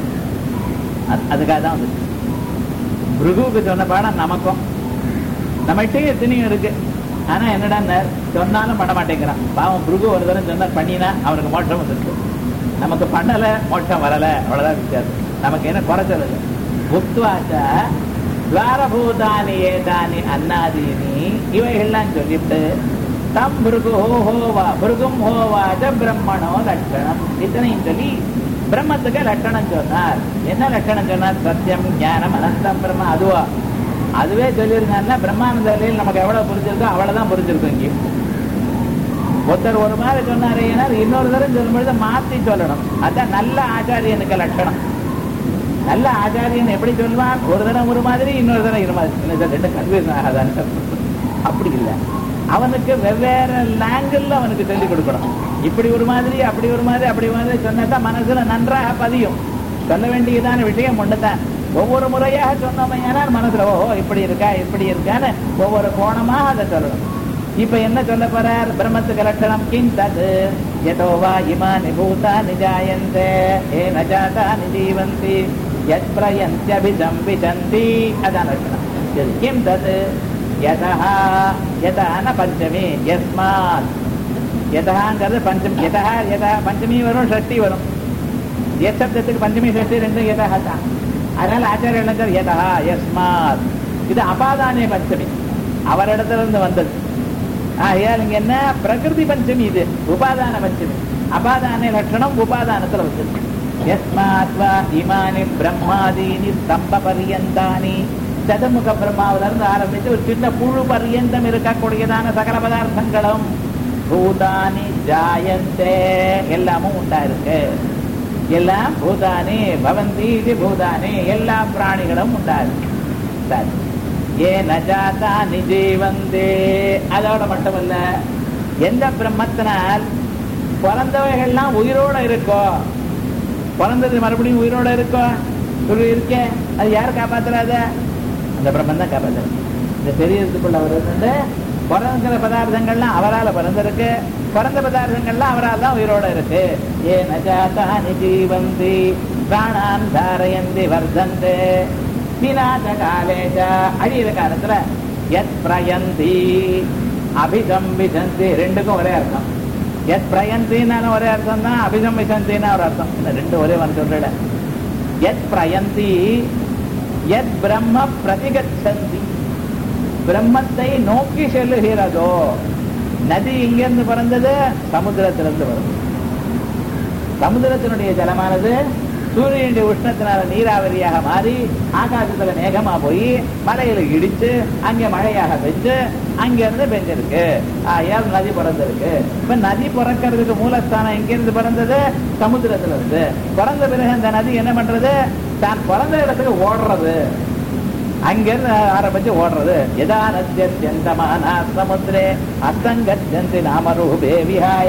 அது- அதுக்காக தான் வந்து பிருகுவுக்கு சொன்ன பாடம் நமக்கும் நம்மகிட்டயே எத்தனையும் இருக்கு ஆனா என்னடா சொன்னாலும் பண்ண மாட்டேங்கிறான் பாவம் பிருகு ஒரு தரம் சொன்னா பண்ணினா அவனுக்கு மோட்சம் வந்துருக்கு நமக்கு பண்ணல மோட்சம் வரல அவ்வளவுதான் வித்தியாசம் நமக்கு என்ன குறைச்சல் இல்லை புக்துவாச்ச துவாரபூதானி ஏதானி அன்னாதீனி இவைகள்லாம் சொல்லிட்டு தம் பிருகு ஹோவா பிருகும் ஹோவாச்ச பிரம்மணோ லட்சணம் இத்தனையும் சொல்லி பிரம்மத்துக்கு லட்சணம் சொன்னார் என்ன லட்சணம் சொன்னார் சத்தியம் ஞானம் அனந்தம் பிரம்ம அதுவா அதுவே சொல்லியிருந்தாருன்னா பிரம்மானந்த நிலையில் நமக்கு எவ்வளவு புரிஞ்சிருக்கோ அவ்வளவுதான் புரிஞ்சிருக்கும் இங்கே ஒருத்தர் ஒரு மாதிரி சொன்னாரு ஏன்னா இன்னொரு தரம் சொல்லும்பொழுது மாத்தி சொல்லணும் அதான் நல்ல ஆச்சாரியனுக்கு லட்சணம் நல்ல ஆச்சாரியன் எப்படி சொல்லுவான் ஒரு தரம் ஒரு மாதிரி இன்னொரு தரம் இரு மாதிரி இல்லை சார் ரெண்டு கன்ஃபியூஷன் ஆகாதான் அப்படி இல்லை அவனுக்கு வெவ்வேறு லாங்கிள் அவனுக்கு சொல்லிக் கொடுக்கணும் இப்படி ஒரு மாதிரி அப்படி ஒரு மாதிரி அப்படி ஒரு மாதிரி சொன்னதான் மனசுல நன்றாக பதியும் சொல்ல வேண்டியதான விஷயம் ஒண்ணுதான் ஒவ்வொரு முறையாக சொன்னோம் ஏனால் மனசுல ஓஹோ இப்படி இருக்கா இப்படி இருக்கான்னு ஒவ்வொரு கோணமாக அதை சொல்லணும் இப்ப என்ன சொல்ல போறார் பிரம்மத்துக்கு லட்சணம் கிந்தது யதோ வா இமானி பூதானி ஜாயந்தே ஏ நஜாதானி ஜீவந்தி யத் பிரயந்தியபிசம்பிசந்தி அதான் லட்சணம் இது கிம் தத் யதः யதः ந பஞ்சமி யஸ்மாத் யதஹாங்கிறது பஞ்சமி யதஹ யதா பஞ்சமி வரும் ஷஷ்டி வரும் எஸ் சப்தத்துக்கு பஞ்சமி ஷஷ்டி ரெண்டும் யதஹ தான் அதனால ஆச்சாரியர் என்ன யதா யஸ்மாத் இது அபாதானே பஞ்சமி அவரிடத்துல இருந்து வந்தது ஆகையால் இங்க என்ன பிரகிருதி பஞ்சமி இது உபாதான பஞ்சமி அபாதான லட்சணம் உபாதானத்துல வந்தது யஸ்மாத்வா இமானி பிரம்மாதீனி ஸ்தம்ப பரியந்தானி சதுமுக பிரம்மாவில இருந்து ஆரம்பித்து ஒரு சின்ன புழு பரியந்தம் இருக்கக்கூடியதான சகல பதார்த்தங்களும் பூதானி ஜாயந்தே எல்லாமும் உண்டா இருக்கு எல்லாம் பூதானி பவந்தி இது பூதானி எல்லா பிராணிகளும் உண்டா இருக்கு சரி ஏ நஜாதா நிஜீவந்தே அதோட மட்டுமல்ல எந்த பிரம்மத்தினால் பிறந்தவைகள்லாம் உயிரோட இருக்கோ பிறந்தது மறுபடியும் உயிரோட இருக்கோ சொல்லி இருக்கே அது யார் காப்பாத்துறாத அந்த பிரம்மன் தான் காப்பாத்துறது இந்த சரீரத்துக்குள்ள வருது பிறந்திருக்கிற பதார்த்தங்கள்லாம் அவரால் பிறந்திருக்கு பிறந்த பதார்த்தங்கள்லாம் அவரால் தான் உயிரோட இருக்கு ஏ நஜாதா நிஜீவந்தி பிராணான் தாரயந்தி வர்தந்தே விநாச காலேஜ அழியிற காலத்துல எத் பிரயந்தி அபிசம்பிசந்தி ரெண்டுக்கும் ஒரே அர்த்தம் எத் பிரயந்தின்னு ஒரே அர்த்தம் தான் அபிசம்பிசந்தின்னு ஒரு அர்த்தம் இந்த ரெண்டு ஒரே வந்து சொல்றல எத் பிரயந்தி எத் பிரம்ம பிரதிகச்சந்தி பிரம்மத்தை நோக்கி செல்லுகிறதோ நதி இங்கிருந்து பிறந்தது சமுத்திரத்திலிருந்து வரும் சமுத்திரத்தினுடைய ஜலமானது சூரியனுடைய உஷ்ணத்தினால நீராவரியாக மாறி ஆகாசத்துல மேகமா போய் மலையில இடிச்சு அங்க மழையாக பெஞ்சு அங்க இருந்து பெஞ்சிருக்கு ஆகையால் நதி பிறந்திருக்கு இப்ப நதி பிறக்கிறதுக்கு மூலஸ்தானம் எங்கிருந்து பிறந்தது சமுத்திரத்துல இருந்து பிறந்த பிறகு அந்த நதி என்ன பண்றது தான் பிறந்த இடத்துக்கு ஓடுறது அங்கிருந்து ஆரம்பிச்சு ஓடுறது யதா நத்தியந்தமான சமுத்திரே அஸ்தங்கத்தி நாமரூபே விஹாய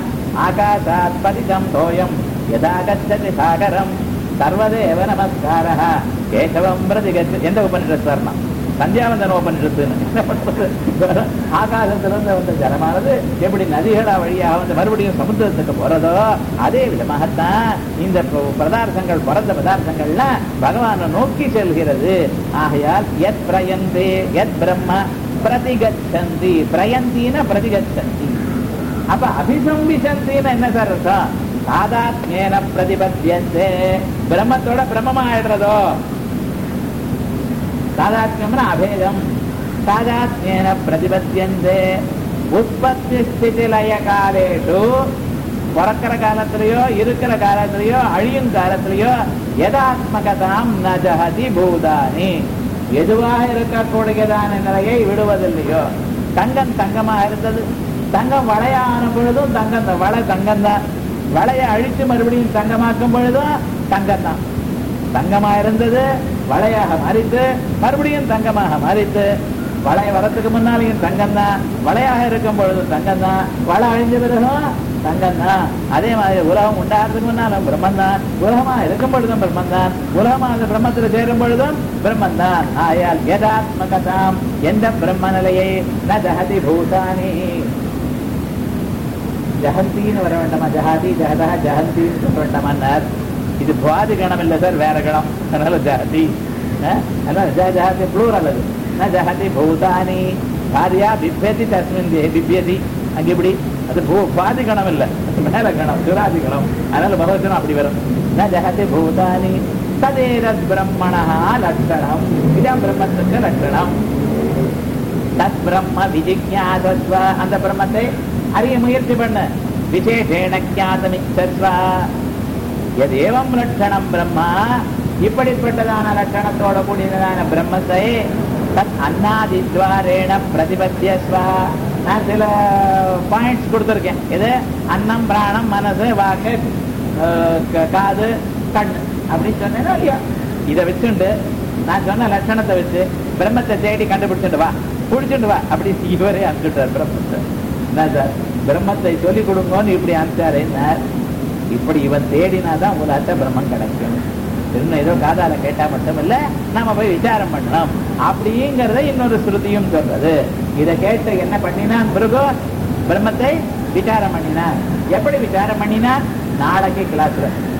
ஆகாசாத் பதிதம் தோயம் யதா கச்சதி சாகரம் சர்வதேவ நமஸ்கார கேசவம் பிரதி எந்த உபனிஷத் வர்ணம் சந்தியாவந்தனோபனிஷத்துன்னு என்ன பண்றது ஆகாசத்திலிருந்து வந்த ஜலமானது எப்படி நதிகளா வழியாக வந்து மறுபடியும் சமுத்திரத்துக்கு போறதோ அதே விதமாகத்தான் இந்த ப- பதார்த்தங்கள் பிறந்த பதார்த்தங்கள்லாம் பகவானை நோக்கி செல்கிறது ஆகையால் எத் பிரயந்தே எத் பிரம்ம பிரதிகச்சந்தி பிரயந்தின பிரதிகச்சந்தி அப்ப அபிசம்பிசந்தின்னு என்ன சார் அர்த்தம் சாதாத்மேன பிரதிபத்தியந்தே பிரம்மத்தோட பிரம்மமா ஆயிடுறதோ சாதாத்மியம்னா அபேதம் சாதாத்மியன பிரதிபத்தியந்தே உற்பத்தி ஸ்திதி லய காலேஷு பிறக்கிற காலத்திலேயோ இருக்கிற காலத்திலேயோ அழியும் காலத்திலேயோ எதாத்மகதாம் ந ஜஹதி பூதானி எதுவாக இருக்கக்கூடியதான நிலையை விடுவதில்லையோ தங்கம் தங்கமாக இருந்தது தங்கம் வளையான பொழுதும் தங்கம் தான் வளை தங்கம் தான் வளைய அழித்து மறுபடியும் தங்கமாக்கும் பொழுதும் தங்கம் தான் தங்கமா இருந்தது வளையாக மாறித்து மறுபடியும் தங்கமாக மாறித்து வளைய வரத்துக்கு முன்னாலேயும் தங்கம் தான் வளையாக இருக்கும் பொழுது தங்கம் தான் வளை அழிஞ்ச பிறகும் தங்கம் தான் அதே மாதிரி உலகம் உண்டாகிறதுக்கு முன்னாலும் பிரம்மன் தான் உலகமா இருக்கும் பொழுதும் பிரம்மன் தான் உலகமா அந்த பிரம்மத்துல சேரும் பொழுதும் பிரம்மன் தான் ஆயால் எதாத்மகதாம் எந்த பிரம்ம நிலையை ந ஜஹதி பூதானி ஜஹந்தின்னு வர வேண்டாமா ஜஹாதி ஜஹதா ஜஹந்தின்னு சொல்ல வேண்டாமான்னார் இது புவாதி கணம் இல்ல சார் வேற கணம் அதனால ஜஹதி அஹ், அதனால ஜ ஜஹதி ப்ளூரல் அது ந ஜஹதி பூதானி பாரியா பிப்யதி தஸ்மின் தேஹி பிப்யதி அங்க இப்படி அது பூ பாதி கணம் இல்ல மேல கணம் சுராதி கணம் அதனால பகவச்சனம் அப்படி வரும் ந ஜஹதி பூதானி ததேரத் பிரம்மணா லட்சணம் இதான் பிரம்மத்துக்கு லட்சணம் தத் பிரம்ம விஜிஞாதஸ்வ அந்த பிரம்மத்தை அறிய முயற்சி பண்ண விசேஷேண ஞாதமிச்சஸ்வ எது ஏவம் லட்சணம் பிரம்மா இப்படிப்பட்டதான லட்சணத்தோட கூடியதான பிரம்மத்தை தத் அன்னாதித்வாரேண பிரதிபத்தியஸ்வ நான் சில பாயிண்ட்ஸ் கொடுத்துருக்கேன் இது அன்னம் பிராணம் மனசு வாக்கு அஹ், க- காது கண் அப்படின்னு சொன்னேன்னா இல்லையா இதை வச்சுண்டு நான் சொன்ன லட்சணத்தை வச்சு பிரம்மத்தை தேடி கண்டுபிடிச்சுட்டு வா புடிச்சுட்டு வா அப்படி இவரே அனுப்பிச்சுட்டார் பிரம்மத்தை என்ன சார் பிரம்மத்தை சொல்லிக் கொடுங்கன்னு இப்படி அனுப்பிச்சாரு என்ன இப்படி இவன் தேடினாதான் உலகத்தை பிரம்மம் கிடைக்கும் இன்னும் ஏதோ காதால கேட்டா மட்டும் இல்ல நாம போய் விசாரம் பண்ணணும் அப்படிங்கறத இன்னொரு ஸ்ருதியும் சொல்றது இதை கேட்டு என்ன பண்ணினான் பிறகு பிரம்மத்தை விசாரம் பண்ணினான் எப்படி விசாரம் பண்ணினான் நாளைக்கு கிளாஸ்ல